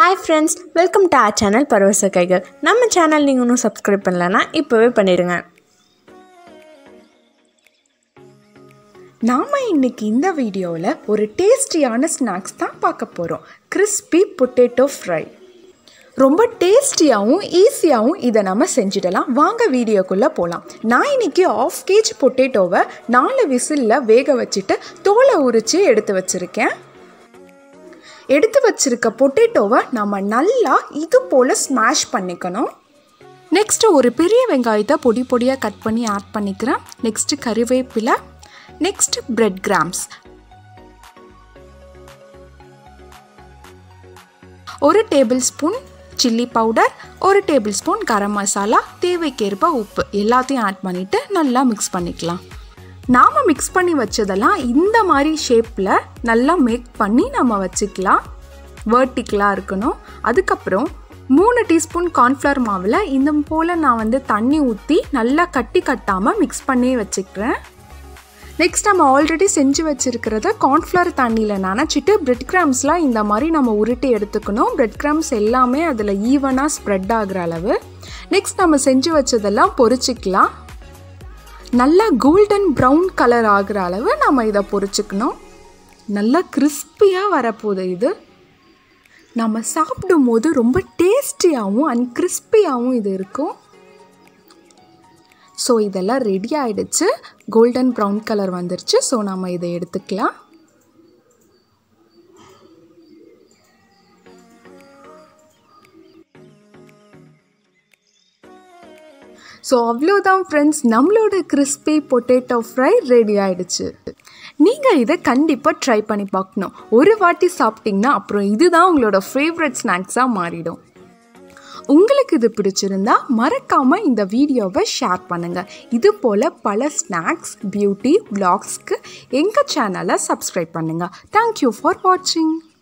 hi friends welcome to our channel பரவச கைகள் நம்ம சேனல் நீங்கள் இன்னும் சப்ஸ்கிரைப் பண்ணலன்னா இப்போவே பண்ணிடுங்க நாம் இன்னைக்கு இந்த வீடியோவில் ஒரு டேஸ்டியான ஸ்நாக்ஸ் தான் பார்க்க போகிறோம் கிறிஸ்பி பொட்டேட்டோ ஃப்ரை ரொம்ப டேஸ்டியாகவும் ஈஸியாகவும் இதை நம்ம செஞ்சிடலாம் வாங்க வீடியோக்குள்ளே போகலாம் நான் இன்னைக்கு ஆஃப் கேஜ் பொட்டேட்டோவை நாலு விசிலில் வேக வச்சுட்டு தோலை உரித்து எடுத்து வச்சுருக்கேன் எடுத்து வச்சிருக்க பொட்டேட்டோவை நம்ம நல்லா இது போல் ஸ்மாஷ் பண்ணிக்கணும் நெக்ஸ்ட்டு ஒரு பெரிய வெங்காயத்தை பொடி பொடியாக கட் பண்ணி ஆட் பண்ணிக்கிறேன் நெக்ஸ்ட்டு கறிவேப்பிலை நெக்ஸ்ட் பிரெட் கிராம்ஸ் ஒரு டேபிள் ஸ்பூன் சில்லி பவுடர் ஒரு டேபிள் ஸ்பூன் கரம் மசாலா தேவைக்கேற்ப உப்பு எல்லாத்தையும் ஆட் பண்ணிவிட்டு நல்லா மிக்ஸ் பண்ணிக்கலாம் நாம் மிக்ஸ் பண்ணி வச்சதெல்லாம் இந்த மாதிரி ஷேப்பில் நல்லா மேக் பண்ணி நம்ம வச்சுக்கலாம் வேர்ட்டிக்கலாக இருக்கணும் அதுக்கப்புறம் மூணு டீஸ்பூன் கார்ன்ஃப்ளவர் மாவில் இந்த போல் நான் வந்து தண்ணி ஊற்றி நல்லா கட்டி கட்டாமல் மிக்ஸ் பண்ணி வச்சுக்கிறேன் நெக்ஸ்ட் நம்ம ஆல்ரெடி செஞ்சு வச்சுருக்கிறத கார்ன்ஃப்ளவர் தண்ணியில் நனைச்சிட்டு பிரெட் கிராம்ஸ்லாம் இந்த மாதிரி நம்ம உருட்டி எடுத்துக்கணும் பிரெட் கிராம்ஸ் எல்லாமே அதில் ஈவனாக ஸ்ப்ரெட் ஆகிற அளவு நெக்ஸ்ட் நம்ம செஞ்சு வச்சதெல்லாம் பொரிச்சிக்கலாம் நல்லா கோல்டன் ப்ரௌன் கலர் ஆகிற அளவு நம்ம இதை பொரிச்சுக்கணும் நல்லா கிறிஸ்பியாக வரப்போகுது இது நம்ம சாப்பிடும் போது ரொம்ப டேஸ்டியாகவும் அண்ட் கிறிஸ்பியாகவும் இது இருக்கும் ஸோ இதெல்லாம் ரெடி ஆகிடுச்சு கோல்டன் ப்ரௌன் கலர் வந்துருச்சு ஸோ நம்ம இதை எடுத்துக்கலாம் ஸோ அவ்வளோதான் ஃப்ரெண்ட்ஸ் நம்மளோட கிறிஸ்பி பொட்டேட்டோ ஃப்ரை ரெடி ஆயிடுச்சு நீங்கள் இதை கண்டிப்பாக ட்ரை பண்ணி பார்க்கணும் ஒரு வாட்டி சாப்பிட்டிங்கன்னா அப்புறம் இதுதான் உங்களோட ஃபேவரட் ஸ்நாக்ஸாக மாறிடும் உங்களுக்கு இது பிடிச்சிருந்தா மறக்காமல் இந்த வீடியோவை ஷேர் பண்ணுங்கள் இது போல் பல ஸ்நாக்ஸ் பியூட்டி விளாக்ஸ்க்கு எங்கள் சேனலை சப்ஸ்கிரைப் பண்ணுங்கள் தேங்க்யூ ஃபார் வாட்சிங்